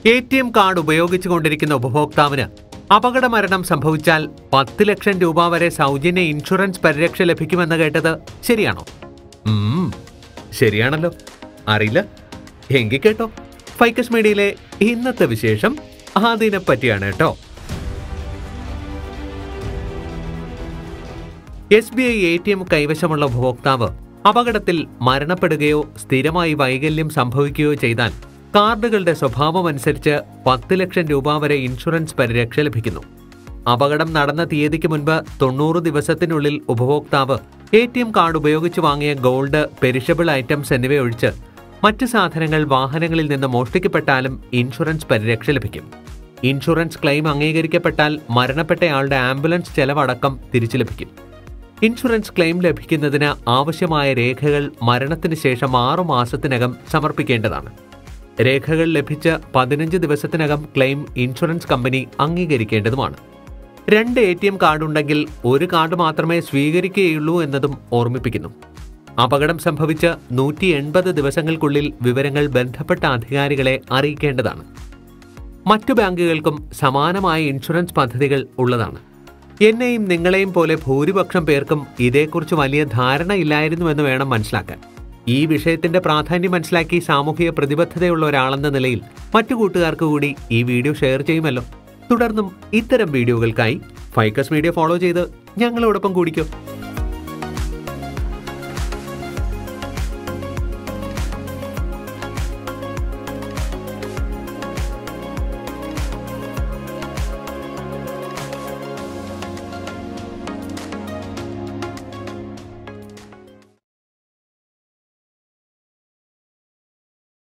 A T M card ഉപയോഗിച്ചുകൊണ്ടിരിക്കുന്ന ഉപഭോക്താവിന് അപകട മരണം സംഭവിച്ചാൽ പത്ത് ലക്ഷം രൂപ വരെ സൗജന്യ ഇൻഷുറൻസ് പരിരക്ഷ ലഭിക്കുമെന്ന് കേട്ടത് ശരിയാണോ ഉം, ശരിയാണല്ലോ അറിയില്ല എങ്കിൽ കേട്ടോ ഫൈക്കസ് മീഡിയയിലെ ഇന്നത്തെ വിശേഷം അതിനെ പറ്റിയാണ് കേട്ടോ S B I A T M കൈവശമുള്ള ഉപഭോക്താവ് അപകടത്തിൽ മരണപ്പെടുകയോ സ്ഥിരമായി വൈകല്യം സംഭവിക്കുകയോ ചെയ്താൽ കാർഡുകളുടെ സ്വഭാവമനുസരിച്ച് പത്ത് ലക്ഷം രൂപ വരെ ഇൻഷുറൻസ് പരിരക്ഷ ലഭിക്കുന്നു അപകടം നടന്ന തീയതിക്ക് മുൻപ് തൊണ്ണൂറ് ദിവസത്തിനുള്ളിൽ ഉപഭോക്താവ് എ ടി എം കാർഡ് ഉപയോഗിച്ച് വാങ്ങിയ ഗോൾഡ് പെരിഷബിൾ ഐറ്റംസ് എന്നിവയൊഴിച്ച് മറ്റ് സാധനങ്ങൾ വാഹനങ്ങളിൽ നിന്ന് മോഷ്ടിക്കപ്പെട്ടാലും ഇൻഷുറൻസ് പരിരക്ഷ ലഭിക്കും ഇൻഷുറൻസ് ക്ലെയിം അംഗീകരിക്കപ്പെട്ടാൽ മരണപ്പെട്ടയാളുടെ ആംബുലൻസ് ചെലവടക്കം തിരിച്ചു ലഭിക്കും ഇൻഷുറൻസ് ക്ലെയിം ലഭിക്കുന്നതിന് ആവശ്യമായ രേഖകൾ മരണത്തിന് ശേഷം ആറു മാസത്തിനകം സമർപ്പിക്കേണ്ടതാണ് രേഖകൾ ലഭിച്ച് പതിനഞ്ച് ദിവസത്തിനകം ക്ലെയിം ഇൻഷുറൻസ് കമ്പനി അംഗീകരിക്കേണ്ടതുമാണ് രണ്ട് എ ടി എം കാർഡുണ്ടെങ്കിൽ ഒരു കാർഡ് മാത്രമേ സ്വീകരിക്കുകയുള്ളൂ എന്നതും ഓർമ്മിപ്പിക്കുന്നു അപകടം സംഭവിച്ച് നൂറ്റി എൺപത് ദിവസങ്ങൾക്കുള്ളിൽ വിവരങ്ങൾ ബന്ധപ്പെട്ട അധികാരികളെ അറിയിക്കേണ്ടതാണ് മറ്റു ബാങ്കുകൾക്കും സമാനമായ ഇൻഷുറൻസ് പദ്ധതികൾ ഉള്ളതാണ് എന്നെയും നിങ്ങളെയും പോലെ ഭൂരിപക്ഷം പേർക്കും ഇതേക്കുറിച്ച് വലിയ ധാരണയില്ലായിരുന്നുവെന്ന് വേണം മനസ്സിലാക്കാൻ ഈ വിഷയത്തിന്റെ പ്രാധാന്യം മനസ്സിലാക്കി സാമൂഹിക പ്രതിബദ്ധതയുള്ള ഒരാളെന്ന നിലയിൽ മറ്റു കൂട്ടുകാർക്ക് കൂടി ഈ വീഡിയോ ഷെയർ ചെയ്യുമല്ലോ തുടർന്നും ഇത്തരം വീഡിയോകൾക്കായി ഫൈക്കസ് മീഡിയ ഫോളോ ചെയ്ത് ഞങ്ങളോടൊപ്പം കൂടിക്കോ